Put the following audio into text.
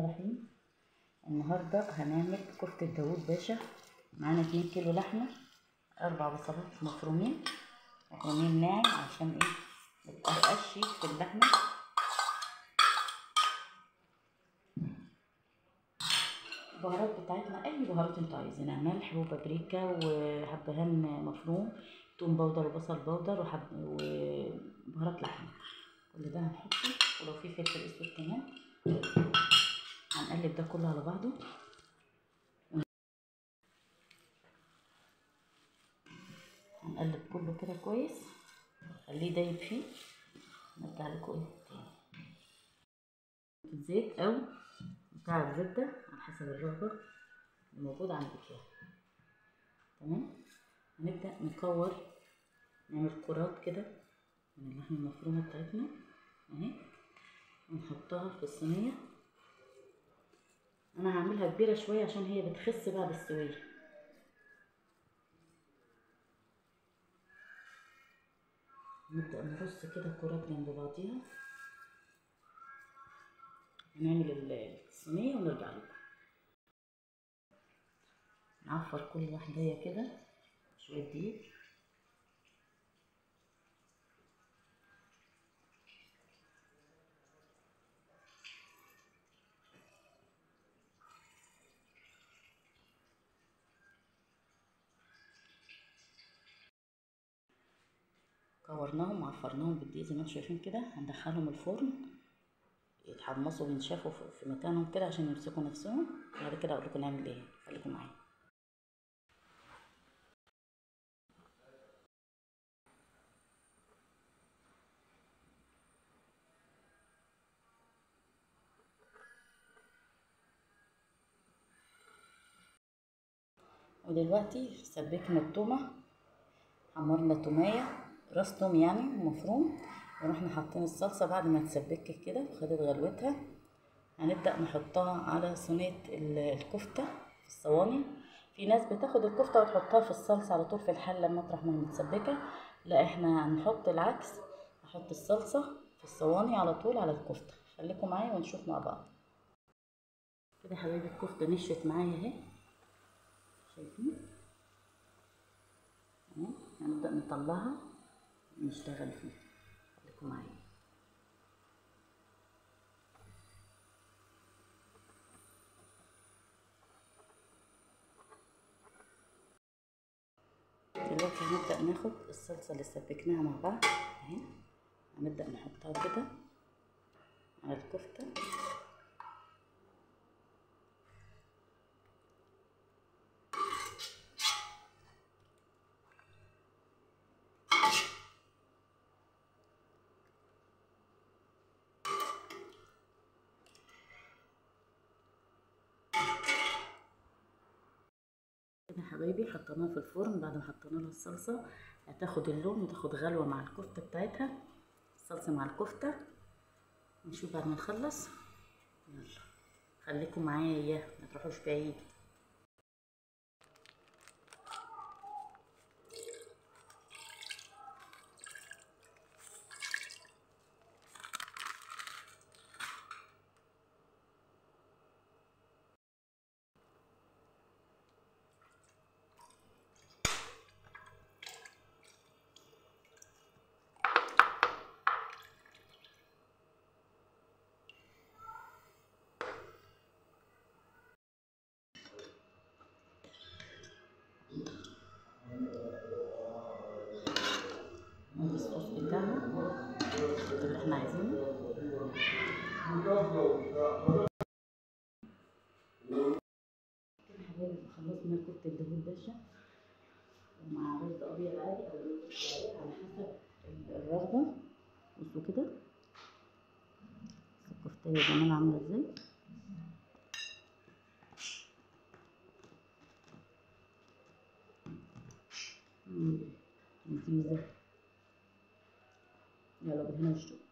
الرحيم النهاردة هنعمل كفتة داوود باشا معانا اتنين كيلو لحمة أربع بصلات مفرومين مفرومين ناعم عشان ايه متقرقش في اللحمة البهارات بتاعتنا أي بهارات انتوا عايزينها ملح وبابريكا وحبهان مفروم توم باودر وبصل باودر وحب وبهارات لحمة كل ده هنحطه ولو في فلفل اسود كمان هنقلب ده كله على بعضه هنقلب كله كده كويس خليه دايب فيه نرجع لكم ايه تاني زيت او بتاع الزبدة على حسب الرغبة الموجودة عندك يعني تمام هنبدأ نكور نعمل كرات كده من اللحمة المفرومة بتاعتنا اهي ونحطها في الصينية انا هعملها كبيرة شوية عشان هي بتخس بعد السوية نبدأ نرص كده كرات جنب بعضيها هنعمل الصينية ونرجع لكم نعفر كل واحدة كده شوية دقيق كورناهم وعفرناهم بالدقيق زي ما انتم شايفين كده هندخلهم الفرن يتحمصوا وينشفوا في مكانهم كده عشان يمسكوا نفسهم بعد كده اقول لكم نعمل ايه خليكم معايا ودلوقتي سبكنا التومه حمرنا توميه راس توم يعني مفروم ورحنا حاطين الصلصه بعد ما تسبكت كده وخدت غلوتها هنبدا نحطها على صينيه الكفته في الصواني في ناس بتاخد الكفته وتحطها في الصلصه على طول في الحله مطرح ما هي متسبكه لا احنا هنحط العكس نحط الصلصه في الصواني على طول على الكفته خليكم معايا ونشوف مع بعض كده يا حبايبي الكفته نشفت معايا اهي شايفين هنبدأ نطلعها ونشتغل فيها خليكم معايا دلوقتي هنبدأ ناخد الصلصة اللي سبكناها مع بعض اهي هنبدأ نحطها كده على الكفتة كده حبايبي حطيناها في الفرن بعد ما حطينا لها الصلصه هتاخد اللون وتاخد غلوه مع الكفته بتاعتها الصلصه مع الكفته نشوف بعد ما نخلص يلا خليكم معايا ما تروحوش بعيد الصوص بتاعها اللي احنا عايزينه كده حبايبي خلصنا كفتة داوود باشا ومع رز ابيض عادي او على حسب الرغبة بصوا كده الكفتة يا جمال عاملة ازاي لذيذة يلا بالهنا والشوق